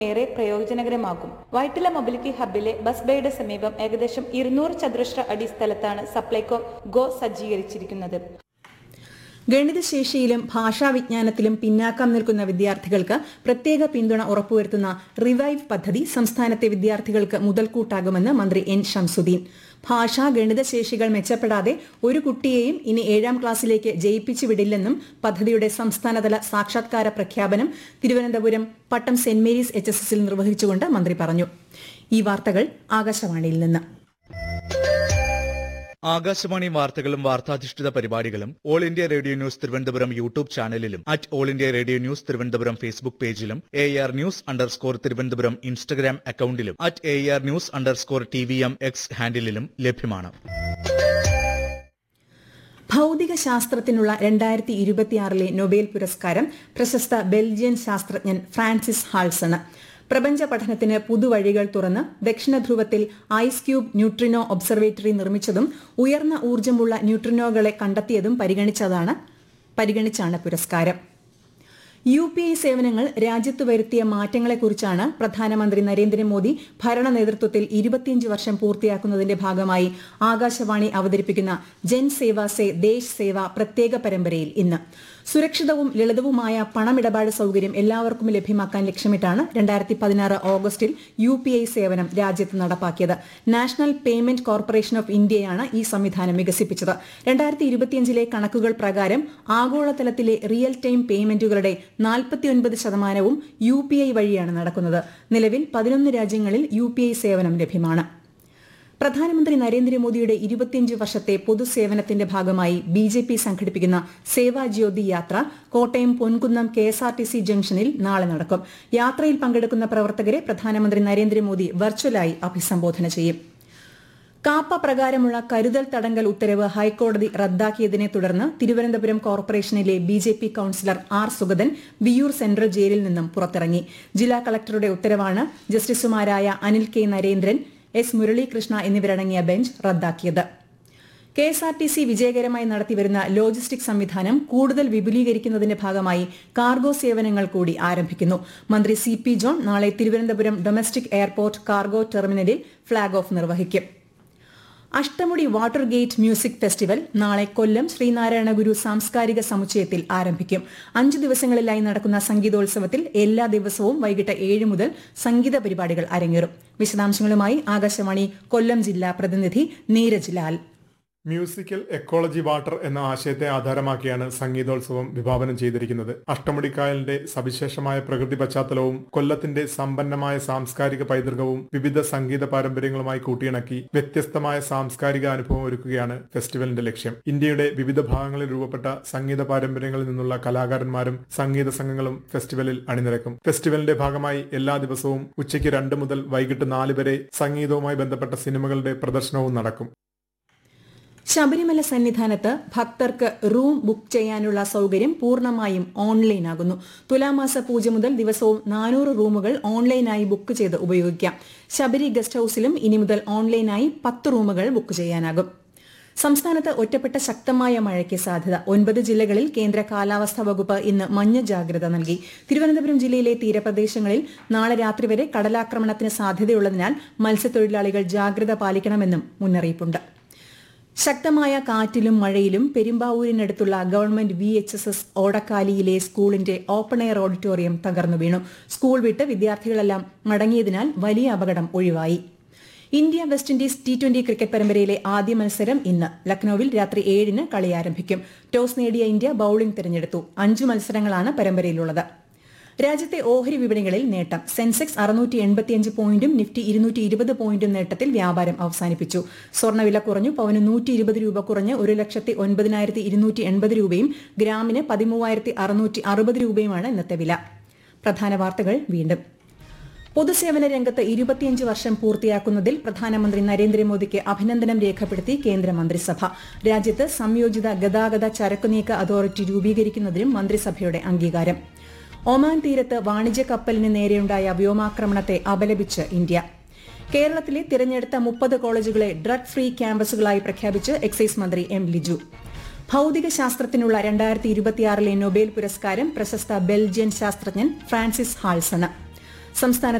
ഏറെ പ്രയോജനകരമാകും വൈറ്റില മൊബിലിറ്റി ഹബിലെ ബസ് ബേയുടെ സമീപം ഏകദേശം ഇരുന്നൂറ് ചതുരശ്ര അടി സ്ഥലത്താണ് സപ്ലൈകോ ഗോ സജ്ജീകരിച്ചിരിക്കുന്നത് ഗണിതശേഷിയിലും ഭാഷാവിജ്ഞാനത്തിലും പിന്നാക്കം നിൽക്കുന്ന വിദ്യാർത്ഥികൾക്ക് പ്രത്യേക പിന്തുണ ഉറപ്പുവരുത്തുന്ന റിവൈവ് പദ്ധതി സംസ്ഥാനത്തെ വിദ്യാർത്ഥികൾക്ക് മുതൽക്കൂട്ടാകുമെന്ന് മന്ത്രി എൻ ഷംസുദ്ദീൻ ഭാഷാ ഗണിതശേഷികൾ മെച്ചപ്പെടാതെ ഒരു കുട്ടിയെയും ഇനി ഏഴാം ക്ലാസ്സിലേക്ക് ജയിപ്പിച്ചു വിടില്ലെന്നും പദ്ധതിയുടെ സംസ്ഥാനതല സാക്ഷാത്കാര പ്രഖ്യാപനം Thiruvananthapuram Pattom saint Mary's H S എസിൽ നിർവഹിച്ചുകൊണ്ട് മന്ത്രി പറഞ്ഞു ഈ വാർത്തകൾ ആകാശവാണിയിൽ നിന്ന് ആകാശവാണി വാർത്തകളും വാർത്താധിഷ്ഠിത പരിപാടികളും all India radio news Thiruvananthapuram YouTube ചാനലിലും at all India radio news Thiruvananthapuram Facebook പേജിലും A R news underscore Thiruvananthapuram Instagram അക്കൌണ്ടിലും at A R news underscore T V M X ഹാൻഡിലും ലഭ്യമാണ് ഭൗതിക ശാസ്ത്രത്തിനുള്ള രണ്ടായിരത്തി ഇരുപത്തിയാറിലെ നൊബേൽ പുരസ്കാരം പ്രശസ്ത ബെൽജിയൻ ശാസ്ത്രജ്ഞൻ ഫ്രാൻസിസ് ഹാൾസണ് പ്രപഞ്ച പഠനത്തിന് പുതുവഴികൾ തുറന്ന് ദക്ഷിണ ധ്രുവത്തിൽ ഐസ് ക്യൂബ് ന്യൂട്രിനോ ഒബ്സർവേറ്ററി നിർമ്മിച്ചതും ഉയർന്ന ഊർജ്ജമുള്ള ന്യൂട്രിനോകളെ കണ്ടെത്തിയതും പരിഗണിച്ചതാണ് പരിഗണിച്ചാണ് പുരസ്കാരം യു പി ഐ സേവനങ്ങൾ രാജ്യത്ത് വരുത്തിയ മാറ്റങ്ങളെക്കുറിച്ചാണ് പ്രധാനമന്ത്രി നരേന്ദ്രമോദി ഭരണ നേതൃത്വത്തിൽ ഇരുപത്തിയഞ്ച് വർഷം പൂർത്തിയാക്കുന്നതിന്റെ ഭാഗമായി ആകാശവാണി അവതരിപ്പിക്കുന്ന ജൻ സേവ സേ ദേശ് സേവ പ്രത്യേക പരമ്പരയിൽ ഇന്ന് സുരക്ഷിതവും ലളിതവുമായ പണമിടപാട് സൌകര്യം എല്ലാവർക്കും ലഭ്യമാക്കാൻ ലക്ഷ്യമിട്ടാണ് രണ്ടായിരത്തി പതിനാറ് ഓഗസ്റ്റിൽ യു പി ഐ സേവനം രാജ്യത്ത് നടപ്പാക്കിയത് നാഷണൽ പേയ്മെന്റ് കോർപ്പറേഷൻ ഓഫ് ഇന്ത്യയാണ് ഈ സംവിധാനം വികസിപ്പിച്ചത് രണ്ടായിരത്തി ഇരുപത്തിയഞ്ചിലെ കണക്കുകൾ പ്രകാരം ആഗോളതലത്തിലെ റിയൽ ടൈം പേയ്മെന്റുകളുടെ നാൽപ്പത്തിയൊൻപത് ശതമാനവും യു പി ഐ വഴിയാണ് നടക്കുന്നത് നിലവിൽ പതിനൊന്ന് രാജ്യങ്ങളിൽ യു പി ഐ സേവനം ലഭ്യമാണ് പ്രധാനമന്ത്രി നരേന്ദ്രമോദിയുടെ ഇരുപത്തിയഞ്ച് വർഷത്തെ പൊതുസേവനത്തിന്റെ ഭാഗമായി ബി ജെ പി സംഘടിപ്പിക്കുന്ന Seva Jyothi Yatra Kottayam Ponkunnam K S R T C ജംഗ്ഷനിൽ നാളെ നടക്കും യാത്രയിൽ പങ്കെടുക്കുന്ന പ്രവർത്തകരെ പ്രധാനമന്ത്രി നരേന്ദ്രമോദി വെർച്വലായി അഭിസംബോധന ചെയ്യും കാപ്പ പ്രകാരമുള്ള കരുതൽ തടങ്കൽ ഉത്തരവ് ഹൈക്കോടതി റദ്ദാക്കിയതിനെ തുടർന്ന് തിരുവനന്തപുരം കോർപ്പറേഷനിലെ B J P councillor R Sugathan Viyyur central ജയിലിൽ നിന്നും പുറത്തിറങ്ങി ജില്ലാ കളക്ടറുടെ ഉത്തരവാണ് ജസ്റ്റിസുമാരായ അനിൽ കെ നരേന്ദ്രൻ എസ് മുരളീകൃഷ്ണ എന്നിവരടങ്ങിയ ബെഞ്ച് റദ്ദാക്കിയത് K S R T C വിജയകരമായി നടത്തിവരുന്ന ലോജിസ്റ്റിക് സംവിധാനം കൂടുതൽ വിപുലീകരിക്കുന്നതിന്റെ ഭാഗമായി കാർഗോ സേവനങ്ങൾ കൂടി ആരംഭിക്കുന്നു മന്ത്രി സി പി ജോൺ നാളെ തിരുവനന്തപുരം ഡൊമസ്റ്റിക് എയർപോർട്ട് കാർഗോ ടെർമിനലിൽ ഫ്ളാഗ് ഓഫ് നിർവഹിക്കും Ashtamudi water gate music festival നാളെ കൊല്ലം ശ്രീനാരായണ ഗുരു സാംസ്കാരിക സമുച്ചയത്തിൽ ആരംഭിക്കും അഞ്ചു ദിവസങ്ങളിലായി നടക്കുന്ന സംഗീതോത്സവത്തിൽ എല്ലാ ദിവസവും വൈകിട്ട് ഏഴ് മുതൽ സംഗീത പരിപാടികൾ അരങ്ങേറും വിശദാംശങ്ങളുമായി ആകാശവാണി കൊല്ലം ജില്ലാ പ്രതിനിധി Neeraj Lal musical ecology water എന്ന ആശയത്തെ ആധാരമാക്കിയാണ് സംഗീതോത്സവം വിഭാവനം ചെയ്തിരിക്കുന്നത് അഷ്ടമുടിക്കായലിന്റെ സവിശേഷമായ പ്രകൃതി പശ്ചാത്തലവും കൊല്ലത്തിന്റെ സമ്പന്നമായ സാംസ്കാരിക പൈതൃകവും വിവിധ സംഗീത പാരമ്പര്യങ്ങളുമായി കൂട്ടിയിണക്കി വ്യത്യസ്തമായ സാംസ്കാരിക അനുഭവം ഒരുക്കുകയാണ് ഫെസ്റ്റിവലിന്റെ ലക്ഷ്യം ഇന്ത്യയുടെ വിവിധ ഭാഗങ്ങളിൽ രൂപപ്പെട്ട സംഗീത പാരമ്പര്യങ്ങളിൽ നിന്നുള്ള കലാകാരന്മാരും സംഗീത സംഘങ്ങളും ഫെസ്റ്റിവലിൽ അണിനിരക്കും ഫെസ്റ്റിവലിന്റെ ഭാഗമായി എല്ലാ ദിവസവും ഉച്ചയ്ക്ക് രണ്ട് മുതൽ വൈകിട്ട് നാല് വരെ സംഗീതവുമായി ബന്ധപ്പെട്ട സിനിമകളുടെ പ്രദർശനവും നടക്കും ശബരിമല സന്നിധാനത്ത് ഭക്തർക്ക് റൂം ബുക്ക് ചെയ്യാനുള്ള സൌകര്യം പൂർണ്ണമായും ഓൺലൈനാകുന്നു തുലാമാസ പൂജ മുതൽ ദിവസവും നാനൂറ് റൂമുകൾ ഓൺലൈനായി ബുക്ക് ചെയ്ത് ഉപയോഗിക്കാം ശബരി ഗസ്റ്റ് ഹൌസിലും ഇനി മുതൽ ഓൺലൈനായി പത്ത് റൂമുകൾ ബുക്ക് ചെയ്യാനാകും സംസ്ഥാനത്ത് ഒറ്റപ്പെട്ട ശക്തമായ മഴയ്ക്ക് സാധ്യത ഒൻപത് ജില്ലകളിൽ കേന്ദ്ര കാലാവസ്ഥാ വകുപ്പ് ഇന്ന് മഞ്ഞ ജാഗ്രത നൽകി തിരുവനന്തപുരം ജില്ലയിലെ തീരപ്രദേശങ്ങളിൽ നാളെ രാത്രി വരെ കടലാക്രമണത്തിന് സാധ്യതയുള്ളതിനാൽ മത്സ്യത്തൊഴിലാളികൾ ജാഗ്രത പാലിക്കണമെന്നും മുന്നറിയിപ്പുണ്ട് ശക്തമായ കാറ്റിലും മഴയിലും പെരുമ്പാവൂരിനടുത്തുള്ള government V H S S ഓടക്കാലിയിലെ സ്കൂളിന്റെ ഓപ്പൺ എയർ ഓഡിറ്റോറിയം തകർന്നു വീണു സ്കൂൾ വിട്ട് വിദ്യാർത്ഥികളെല്ലാം മടങ്ങിയതിനാൽ വലിയ അപകടം ഒഴിവായി India West Indies T twenty cricket പരമ്പരയിലെ ആദ്യ മത്സരം ഇന്ന് ലക്നൌവിൽ രാത്രി ഏഴിന് കളി ആരംഭിക്കും ടോസ് നേടിയ ഇന്ത്യ ബൌളിംഗ് തിരഞ്ഞെടുത്തു അഞ്ചു മത്സരങ്ങളാണ് പരമ്പരയിലുള്ളത് രാജ്യത്തെ ഓഹരി വിപണികളിൽ നേട്ടം സെൻസെക്സ് അറുന്നൂറ്റി എൺപത്തിയഞ്ച് പോയിന്റും നിഫ്റ്റി ഇരുന്നൂറ്റി ഇരുപത് പോയിന്റും നേട്ടത്തിൽ വ്യാപാരം അവസാനിപ്പിച്ചു സ്വർണ്ണവില കുറഞ്ഞു പവന് നൂറ്റി ഇരുപത് രൂപ കുറഞ്ഞ് ഒരു ലക്ഷത്തി ഒൻപതിനായിരത്തി ഇരുന്നൂറ്റി എൺപത് രൂപയും ഗ്രാമിന് പതിമൂവായിരത്തി അറുന്നൂറ്റി അറുപത് രൂപയുമാണ് ഇന്നത്തെ വില പ്രധാന വാർത്തകൾ വീണ്ടും പൊതുസേവന രംഗത്ത് ഇരുപത്തിയഞ്ച് വർഷം പൂർത്തിയാക്കുന്നതിൽ പ്രധാനമന്ത്രി നരേന്ദ്രമോദിക്ക് അഭിനന്ദനം രേഖപ്പെടുത്തി കേന്ദ്രമന്ത്രിസഭ രാജ്യത്ത് സംയോജിത ഗതാഗത ചരക്കുനീക്ക അതോറിറ്റി രൂപീകരിക്കുന്നതിനും മന്ത്രിസഭയുടെ അംഗീകാരം ഒമാൻ തീരത്ത് വാണിജ്യ കപ്പലിന് നേരെയുണ്ടായ വ്യോമാക്രമണത്തെ അപലപിച്ച് ഇന്ത്യ കേരളത്തിലെ തിരഞ്ഞെടുത്ത മുപ്പത് കോളേജുകളെ ഡ്രഗ് ഫ്രീ ക്യാമ്പസുകളായി പ്രഖ്യാപിച്ച് എക്സൈസ് മന്ത്രി എം ലിജു ഭൌതിക ശാസ്ത്രത്തിനുള്ള രണ്ടായിരത്തി ഇരുപത്തിയാറിലെ നൊബേൽ പുരസ്കാരം പ്രശസ്ത ബെൽജിയൻ ശാസ്ത്രജ്ഞൻ ഫ്രാൻസിസ് ഹാൾസണ് സംസ്ഥാന